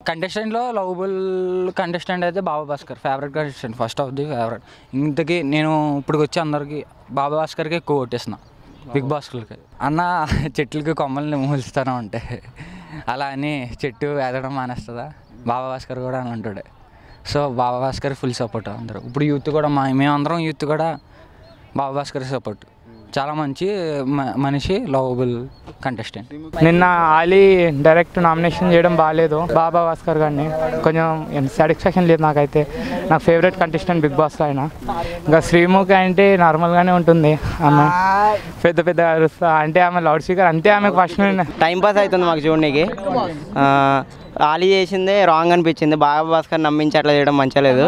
కంటెస్టెంట్లో lovable contestant అయితే Baba Bhaskar favourite contestant first of the favourite ఇంతకీ నేను ఇప్పుడు వచ్చి అందరికి బాబా భాస్కర్కి ఎక్కువ ఓటేసిన బిగ్ బాస్కర్కి అన్న చెట్లకి కొమ్మల్ని మూలుస్తాను అంటే అలా అని చెట్టు ఎదగడం మానేస్తుందా బాబా భాస్కర్ కూడా అని అంటాడు so Baba Bhaskar full support అందరూ ఇప్పుడు యూత్ కూడా మా మేమందరం యూత్ కూడా బాబా భాస్కర్ సపోర్ట్ చాలా మంచి మ- మనిషి లవబుల్ కంటెస్టెంట్ నిన్న ఆలీ డైరెక్ట్ నామినేషన్ చేయడం బాగాలేదు బాబా భాస్కర్ గారిని కొంచెం సాటిస్ఫాక్షన్ లేదు నాకైతే నాకు ఫేవరెట్ కంటెస్టెంట్ బిగ్ బాస్లో ఆయన ఇంకా శ్రీముఖి అంటే నార్మల్గానే ఉంటుంది ఆమె పెద్ద పెద్ద అరుస్తా అంటే ఆమె లౌడ్ స్పీకర్ అంతే ఆమె ఫస్ట్ టైం పాస్ అవుతుంది మాకు చూడనీకి ఆ, ఆలీ చేసిందే రాంగ్ అనిపించింది బాగా భాస్కర్ నమ్మించి అట్లా చేయడం మంచిగా లేదు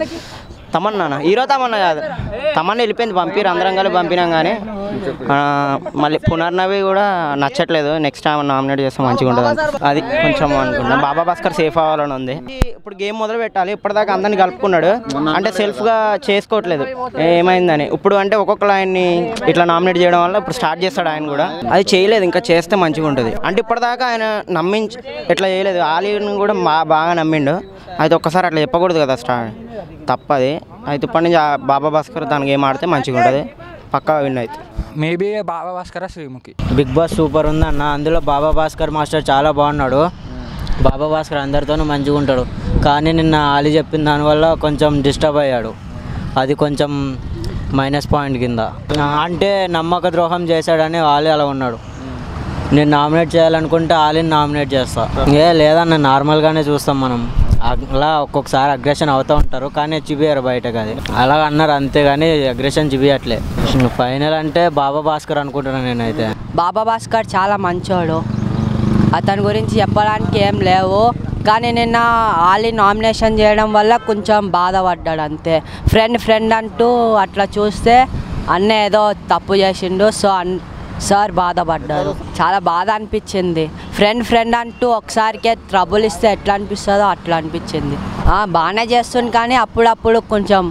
తమన్నా హీరో తమన్నా కాదు తమన్నా వెళ్ళిపోయింది పంపిరు అందరం కలిపి పంపినాం కానీ ఆ, మళ్ళీ పునర్నవి కూడా నచ్చట్లేదు నెక్స్ట్ టైం నామినేట్ చేస్తే మంచిగా ఉంటుంది అది కొంచెం అనుకుంటా బాబా భాస్కర్ సేఫ్ అవ్వాలని ఉంది ఇప్పుడు గేమ్ మొదలు పెట్టాలి ఇప్పటిదాకా అందరిని కలుపుకున్నాడు అంటే సెల్ఫ్గా చేసుకోవట్లేదు ఏమైందని ఇప్పుడు అంటే ఒక్కొక్క ఆయన్ని ఇట్లా నామినేట్ చేయడం వల్ల ఇప్పుడు స్టార్ట్ చేస్తాడు ఆయన కూడా అది చేయలేదు ఇంకా చేస్తే మంచిగా ఉంటుంది అంటే ఇప్పటిదాకా ఆయన నమ్మించి ఇట్లా చేయలేదు ఆలీని కూడా బా బాగా నమ్మిండు అయితే ఒక్కసారి అట్లా చెప్పకూడదు కదా స్టార్ట్ తప్పది అయితే ఇప్పటి నుంచి ఆ బాబా భాస్కర్ దానికి ఏం ఆడితే మంచిగా ఉంటుంది పక్కా విన్ అయితే maybe Baba Bhaskar Sreemukhi Big Boss super ఉంది అన్న అందులో బాబా భాస్కర్ మాస్టర్ చాలా బాగున్నాడు బాబా భాస్కర్ అందరితోనూ మంచిగా ఉంటాడు కానీ నిన్న ఆలి చెప్పిన దానివల్ల కొంచెం డిస్టర్బ్ అయ్యాడు అది కొంచెం మైనస్ పాయింట్ కింద ఆ, అంటే నమ్మక ద్రోహం చేశాడని ఆలి అలా ఉన్నాడు నేను నామినేట్ చేయాలనుకుంటే ఆలిని నామినేట్ చేస్తా ఏ లేదన్న నార్మల్గానే చూస్తాం మనం అలా ఒక్కొక్కసారి అగ్రెషన్ అవుతూ ఉంటారు కానీ చూపియరు బయటకు అది అలా అన్నారు అంతే కానీ అగ్రెషన్ చూపించట్లే ఫైనల్ అంటే బాబా భాస్కర్ అనుకుంటున్నాను నేనైతే బాబా భాస్కర్ చాలా మంచోడు అతని గురించి చెప్పడానికి ఏం లేవు కానీ నిన్న ఆలి నామినేషన్ చేయడం వల్ల కొంచెం బాధపడ్డాడు అంతే ఫ్రెండ్ ఫ్రెండ్ అంటూ అట్లా చూస్తే అన్న ఏదో తప్పు చేసిండు సో అన్ సార్ బాధపడ్డారు చాలా బాధ అనిపించింది ఫ్రెండ్ ఫ్రెండ్ అంటూ ఒకసారికే ట్రబుల్ ఇస్తే ఎట్లా అనిపిస్తుందో అట్లా అనిపించింది ఆ, బాగానే చేస్తుంది కానీ అప్పుడప్పుడు కొంచెం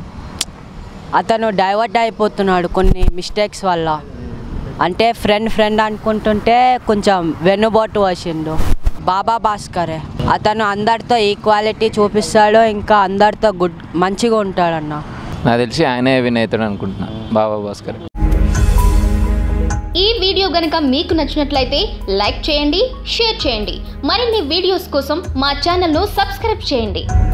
అతను డైవర్ట్ అయిపోతున్నాడు కొన్ని మిస్టేక్స్ వల్ల అంటే ఫ్రెండ్ ఫ్రెండ్ అనుకుంటుంటే కొంచెం వెన్నుబాటు వచ్చిండు బాబా భాస్కరే అతను అందరితో ఈక్వాలిటీ చూపిస్తాడు ఇంకా అందరితో గుడ్ మంచిగా ఉంటాడన్న నాకు తెలిసి ఆయనే విన్ అవుతాడు అనుకుంటున్నా బాబా భాస్కర్ ఈ వీడియో గనుక మీకు నచ్చినట్లయితే లైక్ చేయండి షేర్ చేయండి మరిన్ని వీడియోస్ కోసం మా ఛానల్ను సబ్స్క్రైబ్ చేయండి